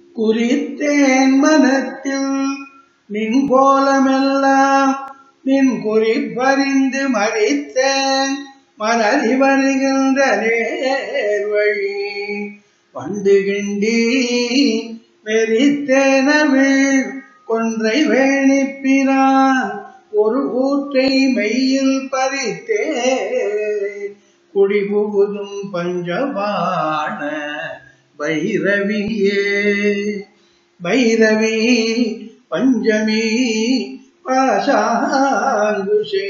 குறித்தேன் மனத்தில் நின் கோலமெல்லாம் நின் குறிப்பறிந்து மறித்தேன் மலரி வருகின்ற நேர்வழி பண்டு கிண்டி வெறித்தேனவிழ் கொன்றை வேணிப்பிரான் ஒரு கூற்றை மெய்யில் பறித்தே குடிபுகுதும் பஞ்சபாண பைரவியே பைரவி பஞ்சமி பாசாங்குஷே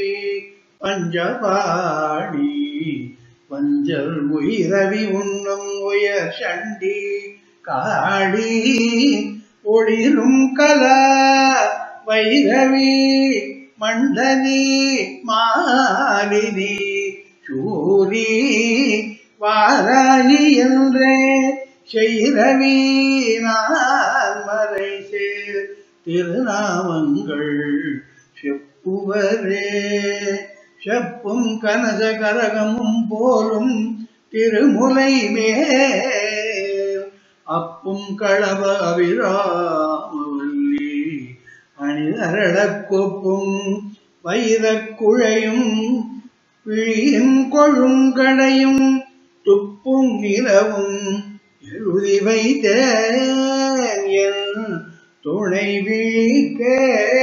பஞ்சபாணி வஞ்சல் உயிரவி உண்ணும் உயர் சண்டி காளி ஒளிரும் கலா வைரவி மண்டனி மாலினி சூரி வாராயி என்றே செய்ரவி நான் மறை சேர் திருநாமங்கள் செப்புவரே செப்பும் கனச கரகமும் போலும் திருமுலை மேல் அப்பும் களவ அவிராமவல்லி அணிதரளக் கொப்பும் வைரக் குழையும் விழியின் கொழுங்கடையும் துப்பும் நிலவும் எழுதி வைத்தேன் என் துணை விழிக்கே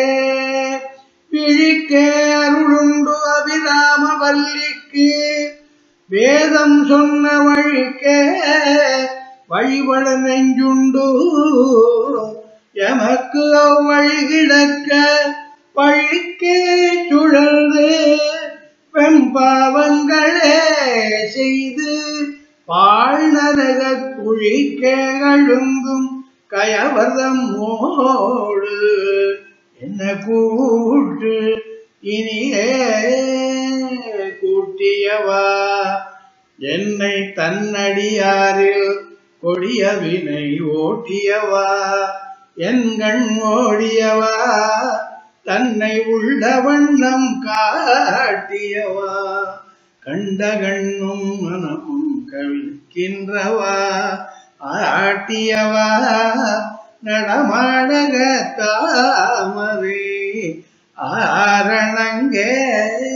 விழிக்கே அருளுண்டு அபிராம வல்லிக்கு வேதம் சொன்ன வழிக்கே வழிபட நெஞ்சுண்டு எமக்கு அவ்வழி கிடக்க பழிக்கே சுழல்து வெம்பாவங்களே செய்து பாழ்நரக குழிக்கே அழுந்தும் கயவர்தம் மோடு என்ன கூட்டு இனியே கூட்டியவா என்னை தன்னடியாரில் கொடிய வினை ஓட்டியவா என் கண் ஓடியவா தன்னை உள்ள வண்ணம் காட்டியவா கண்ட கண்ணும் மனமும் கவிக்கின்றவா ஆட்டியவா நடமாடக தாமரை ஆரணங்கே